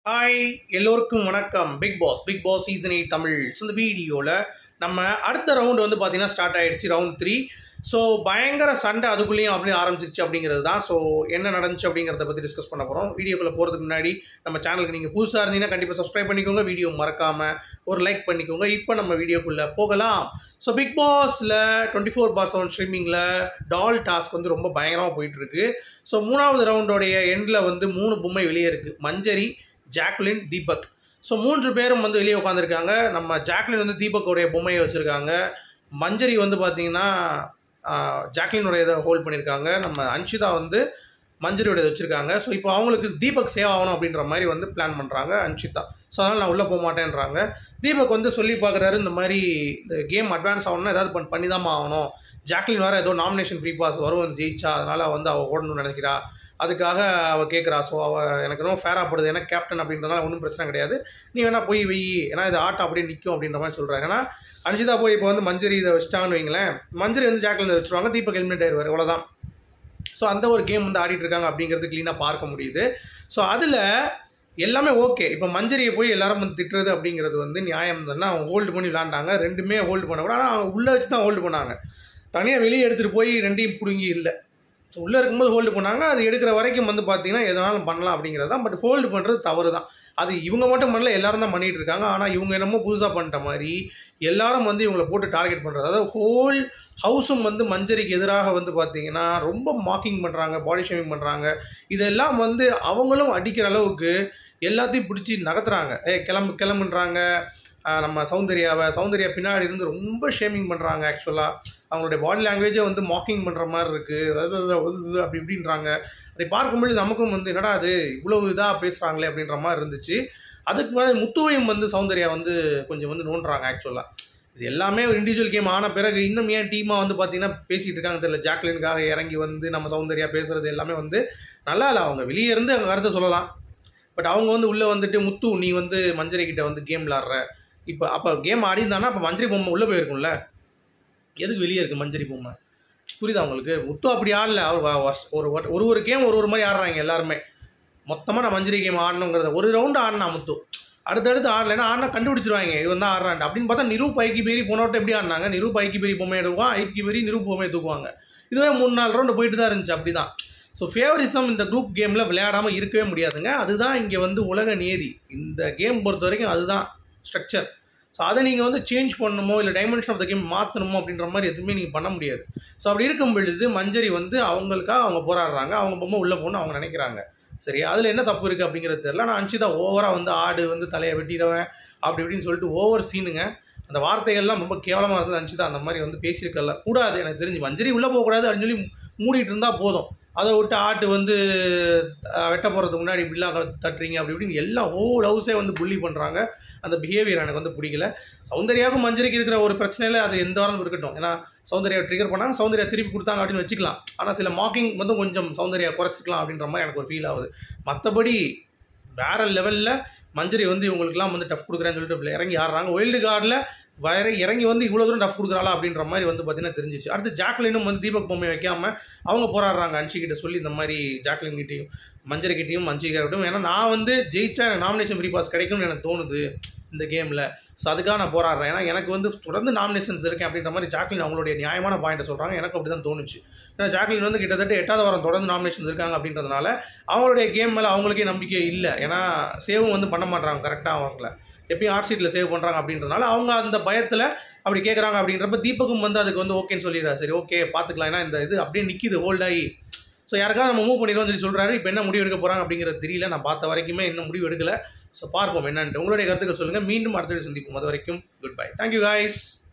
hi எல்லோருக்கும் வணக்கம் big boss big boss season eight Tamil so இந்த வீடியோவில் நம்ம அடுத்த ரவுண்டு வந்து பார்த்தீங்கன்னா ஸ்டார்ட் ஆயிடுச்சு ரவுண்ட் த்ரீ ஸோ பயங்கர சண்டை அதுக்குள்ளேயும் அப்படியே ஆரம்பிச்சிருச்சு அப்படிங்கிறது தான் ஸோ என்ன நடந்துச்சு அப்படிங்கிறத பற்றி டிஸ்கஸ் பண்ண போகிறோம் வீடியோக்குள்ளே போகிறதுக்கு முன்னாடி நம்ம சேனலுக்கு நீங்கள் புதுசாக இருந்தீங்கன்னா கண்டிப்பாக சப்ஸ்கிரைப் பண்ணிக்கோங்க வீடியோ மறக்காமல் ஒரு லைக் பண்ணிக்கோங்க இப்போ நம்ம வீடியோக்குள்ளே போகலாம் ஸோ பிக் பாஸில் டுவெண்ட்டி ஃபோர் பார் செவன் ஸ்ட்ரீமிங்கில் டால் டாஸ்க் வந்து ரொம்ப பயங்கரமாக போயிட்டுருக்கு ஸோ மூணாவது ரவுண்டோடைய எண்டில் வந்து மூணு பொம்மை வெளியே இருக்குது மஞ்சரி ஜாக்லின் தீபக் ஸோ மூன்று பேரும் வந்து வெளியே உட்காந்துருக்காங்க நம்ம ஜாக்லின் வந்து தீபக்கோடைய பொம்மையை வச்சுருக்காங்க மஞ்சரி வந்து பார்த்தீங்கன்னா ஆஹ், ஜாக்லினுடைய இதை ஹோல்ட் பண்ணியிருக்காங்க நம்ம அன்ஷிதா வந்து மஞ்சரியோட இதை வச்சுருக்காங்க ஸோ இப்போ அவங்களுக்கு தீபக் சேவ் ஆகணும் அப்படின்ற மாதிரி வந்து பிளான் பண்ணுறாங்க அன்ஷிதா ஸோ அதனால் நான் உள்ளே போக மாட்டேன்றாங்க தீபக் வந்து சொல்லி பார்க்குறாரு இந்த மாதிரி இந்த கேம் அட்வான்ஸ் ஆகணும்னா ஏதாவது பண்ணி பண்ணி தான் ஆகணும் ஜாக்லின் வேறு ஏதோ நாமினேஷன் ஃப்ரீ பாஸ் வரும் வந்து ஜெயிச்சா அதனால் வந்து அவள் ஓடணும்னு நினைக்கிறா அதுக்காக அவள் கேட்குறா ஸோ அவள் எனக்கு ரொம்ப ஃபேராக படுது ஏன்னா கேப்டன் அப்படின்றதுனால ஒன்றும் பிரச்சனை கிடையாது நீ வேணா போய் வை ஏன்னா இது ஆட்டம் அப்படியே நிற்கும் அப்படின்ற மாதிரி சொல்கிறாங்க ஏன்னா அன்ஷிதா போய் இப்போ வந்து மஞ்சரி இதை வச்சிட்டாங்கன்னு வைங்களேன் மஞ்சரி வந்து ஜாக்லின் இதை வச்சுருவாங்க தீபக் எலிமினேட் ஆயிடுவார் இவ்வளோதான் ஸோ அந்த ஒரு கேம் வந்து ஆடிட்டு இருக்காங்க அப்படிங்கிறது க்ளீனாக பார்க்க முடியுது ஸோ அதில் எல்லாமே ஓகே இப்போ மஞ்சரியை போய் எல்லாரும் வந்து திட்டுறது அப்படிங்கிறது வந்து நியாயம் தானே அவங்க ஹோல்டு பண்ணி விளாண்டாங்க ரெண்டுமே ஹோல்டு பண்ண கூட ஆனால் அவங்க உள்ளே வச்சு தான் ஹோல்டு பண்ணாங்க தனியாக வெளியே எடுத்துகிட்டு போய் ரெண்டையும் பிடுங்கி இல்லை ஸோ உள்ளே இருக்கும்போது ஹோல்டு பண்ணாங்க அது எடுக்கிற வரைக்கும் வந்து பார்த்தீங்கன்னா எதனாலும் பண்ணலாம் அப்படிங்கிறது தான் பட் ஹோல்டு பண்ணுறது தவறு தான் அது இவங்க மட்டும் பண்ணல எல்லாரும் தான் பண்ணிட்டு இருக்காங்க ஆனால் இவங்க என்னமோ புதுசாக பண்ணிட்ட மாதிரி எல்லாரும் வந்து இவங்களை போட்டு டார்கெட் பண்ணுறது அதாவது ஹோல் ஹவுஸும் வந்து மஞ்சரிக்கு எதிராக வந்து பார்த்தீங்கன்னா ரொம்ப மார்க்கிங் பண்ணுறாங்க பாடி ஷேமிங் பண்ணுறாங்க இதெல்லாம் வந்து அவங்களும் அடிக்கிற அளவுக்கு எல்லாத்தையும் பிடிச்சி நகர்த்துறாங்க ஏ கிளம்பு கிளம்புன்றாங்க ஆஹ் நம்ம சௌந்தர்யாவை சௌந்தர்யா பின்னாடி இருந்து ரொம்ப ஷேமிங் பண்ணுறாங்க ஆக்சுவலாக அவங்களுடைய பாடி லாங்குவேஜை வந்து மார்க்கிங் பண்ணுற மாதிரி இருக்குது அதாவது அது அப்படி இப்படின்றாங்க அதை பார்க்கும்போது நமக்கும் வந்து என்னடா அது இவ்வளவு இதாக பேசுகிறாங்களே அப்படின்ற மாதிரி இருந்துச்சு அதுக்கு மேலே முத்துவையும் வந்து சௌந்தர்யா வந்து கொஞ்சம் வந்து நோண்டுறாங்க ஆக்சுவலாக இது எல்லாமே ஒரு இண்டிவிஜுவல் கேம் ஆன பிறகு இன்னும் ஏன் டீமாக வந்து பார்த்தீங்கன்னா பேசிகிட்டு இருக்காங்க தெரியல ஜாக்லினுக்காக இறங்கி வந்து நம்ம சௌந்தர்யா பேசுகிறது எல்லாமே வந்து நல்லா இல்லை அவங்க வெளியே இருந்து அவங்க கருத்தை சொல்லலாம் பட் அவங்க வந்து உள்ளே வந்துட்டு முத்து நீ வந்து மஞ்சரி கிட்ட வந்து கேம் விளாட்ற இப்போ அப்போ கேம் ஆடிந்தானா அப்போ மஞ்சரி பொம்மை உள்ளே போயிருக்கும்ல எதுக்கு வெளியே இருக்குது மஞ்சரி பொம்மை புரியுதா உங்களுக்கு முத்து அப்படி ஆடல அவர் வ- வருஷ- ஒரு ஒரு- ஒரு ஒரு கேம் ஒரு ஒரு மாதிரி ஆடுறாங்க எல்லாருமே மொத்தமாக நான் மஞ்சரி கேம் ஆடணுங்கிறத ஒரு ரவுண்டு ஆடினா முத்து அடுத்தடுத்து ஆடலைன்னா ஆடினா கண்டுபிடிச்சிருவாங்க இவன் தான் ஆடுறான் அப்படின்னு பார்த்தா நிரூப் ஐக்கி பேரி போனவட்ட எப்படி ஆடினாங்க நிரூப் ஐக்கி பேரி பொம்மையை எடுக்குவான் ஐக்கி பேரி நிரூப் பொம்மையை தூக்குவாங்க இதுவே மூணு நாலு ரவுண்டு போயிட்டு தான் இருந்துச்சு அப்படி தான் ஸோ ஃபேவரிசம் இந்த குரூப் கேமில் விளையாடாமல் இருக்கவே முடியாதுங்க அதுதான் இங்கே வந்து உலக நியதி இந்த கேம் பொறுத்த வரைக்கும் அதுதான் ஸ்ட்ரக்சர் ஸோ அதை நீங்கள் வந்து சேஞ்ச் பண்ணணுமோ இல்லை டைமென்ஷன் ஆஃப் த கேம் மாற்றணுமோ அப்படின்ற மாதிரி எதுவுமே நீங்கள் பண்ண முடியாது ஸோ அப்படி இருக்கும் பொழுது மஞ்சரி வந்து அவங்களுக்காக அவங்க போராடுறாங்க அவங்க பொம்மை உள்ளே போகணும்னு அவங்க நினைக்கிறாங்க சரி அதில் என்ன தப்பு இருக்குது அப்படிங்கிறது தெரியல ஆனால் அன்ஷிதா ஓவராக வந்து ஆடு வந்து தலையை வெட்டிடுவேன் அப்படி இப்படின்னு சொல்லிட்டு ஓவர் சீனுங்க அந்த வார்த்தைகள்லாம் ரொம்ப கேவலமாக இருந்தது அன்ஷிதா அந்த மாதிரி வந்து பேசியிருக்கல கூடாது எனக்கு தெரிஞ்சு மஞ்சரி உள்ளே போகக்கூடாது அப்படின்னு சொல்லி மூடிட்டு இருந்தால் போதும் அதை விட்டு ஆட்டு வந்து அஹ், வெட்ட போகிறதுக்கு முன்னாடி இப்படிலாம் க- தட்டுறீங்க அப்படி இப்படின்னு எல்லாம் ஹோல் ஹவுஸே வந்து புள்ளி பண்ணுறாங்க அந்த பிஹேவியர் எனக்கு வந்து பிடிக்கல சௌந்தர்யாவுக்கும் மஞ்சரிக்கு இருக்கிற ஒரு பிரச்சனையில் அது எந்த வாரம் இருக்கட்டும் ஏன்னா சௌந்தர்யா ட்ரிகர் பண்ணாங்க சௌந்தர்யா திருப்பி கொடுத்தாங்க அப்படின்னு வச்சுக்கலாம் ஆனால் சில மார்க்கிங் வந்து கொஞ்சம் சௌந்தர்யா குறைச்சிக்கலாம் அப்படின்ற மாதிரி எனக்கு ஒரு ஃபீல் ஆகுது மற்றபடி வேற லெவலில் மஞ்சரி வந்து இவங்களுக்குலாம் வந்து டஃப் கொடுக்குறேன்னு சொல்லிட்டு இப்படி இறங்கி ஆடுறாங்க ஒயில்டு கார்டில் வர இறங்கி வந்து இவ்வளோ தூரம் டஃப் கொடுக்குறாளா அப்படின்ற மாதிரி வந்து பார்த்தீங்கன்னா தெரிஞ்சிச்சு அடுத்து ஜாக்லினும் வந்து தீபக் பொம்மை வைக்காம அவங்க போராடுறாங்க அன்ஷி கிட்ட சொல்லி இந்த மாதிரி ஜாக்லின் கிட்டேயும் மஞ்சரி கிட்டேயும் மஞ்சி கிட்டையும் ஏன்னா நான் வந்து ஜெயிச்சா எனக்கு நாமினேஷன் ஃப்ரீ பாஸ் கிடைக்கும்னு எனக்கு தோணுது இந்த கேமில் ஸோ அதுக்காக நான் போராடுறேன் ஏன்னா எனக்கு வந்து தொடர்ந்து நாமினேஷன்ஸ் இருக்கேன் அப்படின்ற மாதிரி ஜாக்லின் அவங்களுடைய நியாயமான பாயிண்ட்டை சொல்கிறாங்க எனக்கு அப்படி தான் தோணுச்சு ஏன்னா ஜாக்லின் வந்து கிட்டத்தட்ட எட்டாவது வாரம் தொடர்ந்து நாமினேஷன்ஸ் இருக்காங்க அப்படின்றதுனால அவங்களுடைய கேம் மேலே அவங்களுக்கே நம்பிக்கை இல்லை ஏன்னா சேவும் வந்து பண்ண மாட்டாங்க கரெக்டாக அவங்கள எப்பயும் ஆர்ட் சீட்டில் சேவ் பண்ணுறாங்க அப்படின்றதுனால அவங்க அந்த பயத்தில் அப்படி கேட்குறாங்க அப்படின்றப்ப தீபக்கும் வந்து அதுக்கு வந்து ஓகேன்னு சொல்லிடுறாரு சரி ஓகே பார்த்துக்கலாம் ஏன்னா இந்த இது அப்படியே நிற்கிது ஹோல்ட் ஆகி ஸோ யாருக்காவது நம்ம மூவ் பண்ணிடுவோம் சொல்லி சொல்கிறாரு இப்போ என்ன முடிவு எடுக்க போகிறாங்க அப்படிங்கிறது தெரியல நான் பார்த்த வரைக்குமே இன்னும் முடிவு எடுக்கல ஸோ பார்ப்போம் என்னன்ட்டு உங்களுடைய கருத்துக்கள் சொல்லுங்கள் மீண்டும் அடுத்த வீடியோ சந்திப்போம் அது வரைக்கும் குட் பை தேங்க்யூ guys